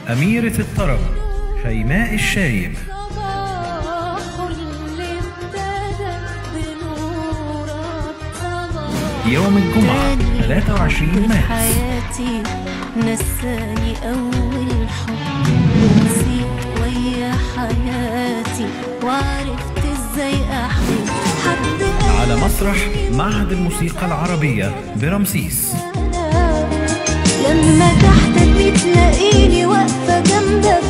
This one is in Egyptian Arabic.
أميرة الطرب شيماء الشايب صباح اللي ابتدى بنورك صباح يوم الجمعة 23 مارس حياتي نساني أول حب ونسيت ويا حياتي وعرفت ازاي أحب حد على مسرح معهد الموسيقى العربية برمسيس لما تحتك بتلاقيني واقفة جنبك